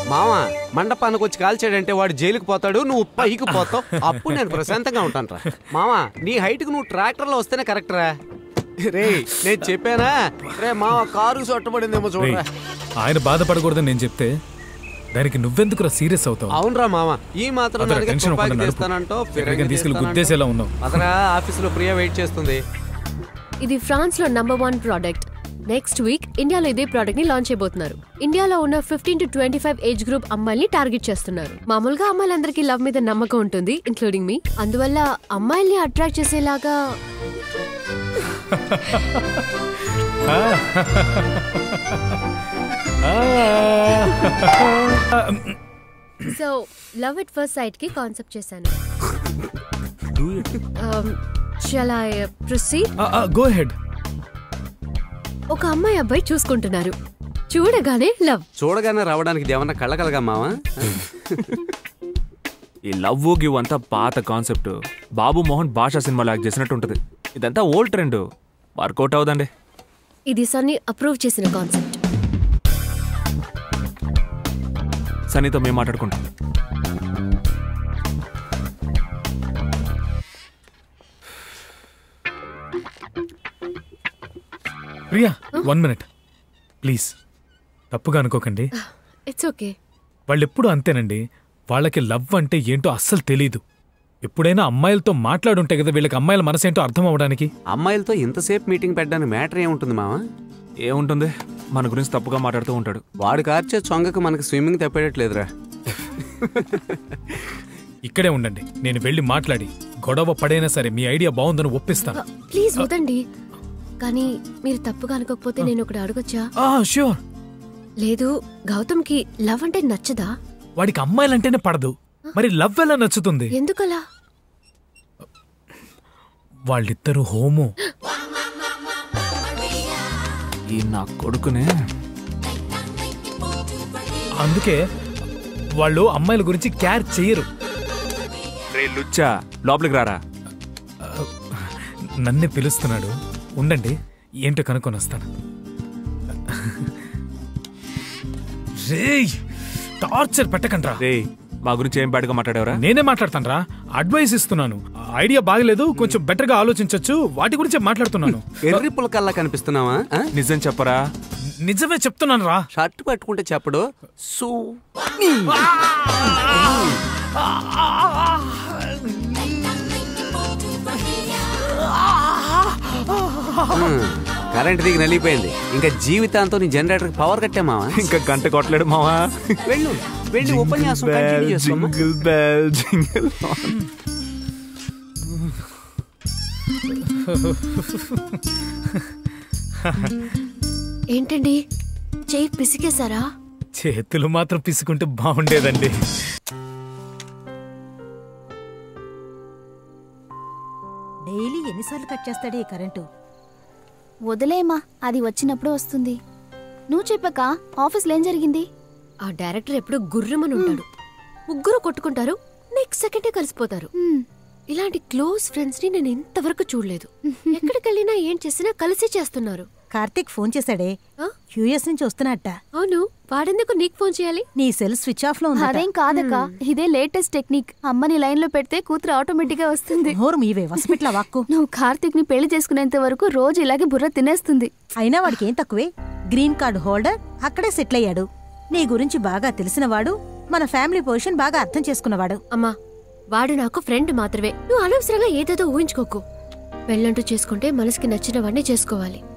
మామ మండపానికి వచ్చి కాల్చాడంటే వాడు జైలుకి పోతాడు నువ్వు పైకి పోతావు అప్పుడు నేను ప్రశాంతంగా ఉంటాను రా మామ నీ హైట్ కు నువ్వు ట్రాక్టర్ లో వస్తేనే కరెక్ట్ రా రే నేను చెప్పానా రే మామ కారు చొట్టబడిందేమో రేయ్, చూడరా ఆయన బాధపడకూడదని నేను చెప్తే దానికి నువ్వెందుకురా సీరియస్ అవుతావు అవునరా మామ ఈ మాత్రం అదరా, దానికి టెన్షన్ తుపాకీ అవ్వకుండా నడుపు. తీస్తానంటో ఎక్కడికైనా తీసుకెళ్ళి గుద్దేసేలా ఉన్నావు. అదరా ఆఫీసులో ప్రియా వెయిట్ చేస్తుంది ఇది ఫ్రాన్స్ లో number one product next week ఇండియాలో ఇదే ప్రోడక్ట్ ని లాంచ్ చేయబోతున్నారు ఇండియాలో ఉన్న fifteen to twenty five age group అమ్మాయిల్ని టార్గెట్ చేస్తున్నారు మామూలుగా అమ్మాయిలందరికీ లవ్ మీద నమ్మకం ఉంటుంది ఇంక్లూడింగ్ మీ అందువల్ల అమ్మాయిల్ని అట్రాక్ట్ చేసేలాగా so love at first sight కి కాన్సెప్ట్ చేశాను చాలా ప్రొసీడ్ గో హెడ్ ఒక అమ్మాయి అబ్బాయి చూసుకుంటున్నారు చూడగానే లవ్ చూడగానే రావడానికి ఇది ఏమన్నా కళ్ళకలగా మావా ఈ లవ్ గివ్ అంతా పాత కాన్సెప్ట్ బాబు మోహన్ భాషా సినిమాలో యాక్ట్ చేసినట్టు ఉంటుంది ఇదంతా ఓల్డ్ ట్రెండ్ వర్కౌట్ అవుదండి ఇది సన్నీ అప్రూవ్ చేసిన కాన్సెప్ట్ సనీతో మేము మాట్లాడుకుంటాం ప్రియా వన్ మినిట్ ప్లీజ్ తప్పుగా అనుకోకండి ఇట్స్ ఓకే వాళ్ళెప్పుడు అంతేనండి వాళ్ళకి లవ్ అంటే ఏంటో అస్సలు తెలీదు ఎప్పుడైనా అమ్మాయిలతో మాట్లాడుంటే కదా వీళ్ళకి అమ్మాయిల మనసేంటో అర్థం అవ్వడానికి అమ్మాయిలతో ఇంతసేపు మీటింగ్ పెట్టడానికి మ్యాటర్ ఏముంటుంది మావా ఏముంటుంది మన గురించి తప్పుగా మాట్లాడుతూ ఉంటాడు వాడు కార్చే చొంగకు మనకి స్విమ్మింగ్ తప్పేటట్లేదురా ఇక్కడే ఉండండి నేను వెళ్ళి మాట్లాడి గొడవ పడైనా సరే మీ ఐడియా బాగుందని ఒప్పిస్తాను ప్లీజ్ వదండి కానీ మీరు తప్పుగా అనుకోకపోతే నేను ఒకటి అడగొచ్చా ష్యూర్ లేదు గౌతమ్కి లవ్ అంటే నచ్చదా వాడికి అమ్మాయిలంటేనే పడదు మరి లవ్ ఎలా నచ్చుతుంది ఎందుకలా వాళ్ళిద్దరూ హోమో ఈ నా కొడుకునే అందుకే వాళ్ళు అమ్మాయిల గురించి కేర్ చేయరు రే లుచ్చా లోపలికి రారా నన్నే పిలుస్తున్నాడు ఉండండి ఏంటో కనుక్కొని వస్తాను రేయ్ టార్చర్ పెట్టకండ్రా రే మా గురించి ఏం బ్యాడ్గా మాట్లాడేవరా నేనే మాట్లాడతాను రా అడ్వైస్ ఇస్తున్నాను ఐడియా బాగలేదు కొంచెం బెటర్ గా ఆలోచించవచ్చు వాటి గురించే మాట్లాడుతున్నాను ఎర్రి పులకల్లా కనిపిస్తున్నావా ఆ? నిజం చెప్పరా నిజమే చెప్తున్నాను రా షర్ట్ పట్టుకుంటే చెప్పడు సో కరెంట్ దిగి నలిగిపోయింది ఇంకా జీవితాంతం నీ జనరేటర్ పవర్ కట్టామావా ఇంకా గంట కొట్టలేడు మావా వెళ్ళు వెళ్ళి ఉపన్యాసం కంటిన్యూ చేసుకోమ్మా జింగిల్ బెల్ జింగిల్ ఏంటండి చెయ్యి పిసికేశారా చేతులు మాత్రం పిసుకుంటే బాగుండేదండి డైలీ ఎన్నిసార్లు కట్ చేస్తాడే ఈ కరెంటు వదిలేమా అది వచ్చినప్పుడు వస్తుంది నువ్వు చెప్పక ఆఫీస్లో ఏం జరిగింది ఆ డైరెక్టర్ ఎప్పుడు గుర్రమని ఉంటాడు ముగ్గురు కొట్టుకుంటారు నెక్స్ట్ సెకండే కలిసిపోతారు ఇలాంటి క్లోజ్ ఫ్రెండ్స్ ని నేను ఇంతవరకు చూడలేదు ఎక్కడికి వెళ్ళినా ఏం చేసినా కలిసి చేస్తున్నారు కార్తీక్ ఫోన్ చేశాడే ఆ? యూఎస్ నుంచి వస్తున్నట్ట అవును వాడెందుకు నీకు ఫోన్ చేయాలి నీ సెల్ స్విచ్ ఆఫ్ లో ఉంది అదేం కాదక్క ఇదే లేటెస్ట్ టెక్నిక్ అమ్మని లైన్ లో పెడితే కూతురు ఆటోమేటిక్ గా వస్తుంది నోరు మీవే వసపెట్ల వాక్కు నువ్వు కార్తీక్ ని పెళ్లి చేసుకునేంత వరకు రోజు ఇలాగే బుర్ర తినేస్తుంది అయినా వాడికి ఏం తక్కువే గ్రీన్ కార్డు హోల్డర్ అక్కడే సెటిల్ అయ్యాడు నీ గురించి బాగా తెలిసినవాడు మన ఫ్యామిలీ పొజిషన్ బాగా అర్థం చేసుకున్నవాడు అమ్మా వాడు నాకు ఫ్రెండ్ మాత్రమే నువ్వు అనవసరంగా ఏదేదో ఊహించుకోకు పెళ్ళంటూ చేసుకుంటే మనసుకి నచ్చిన వాడిని చేసుకోవాలి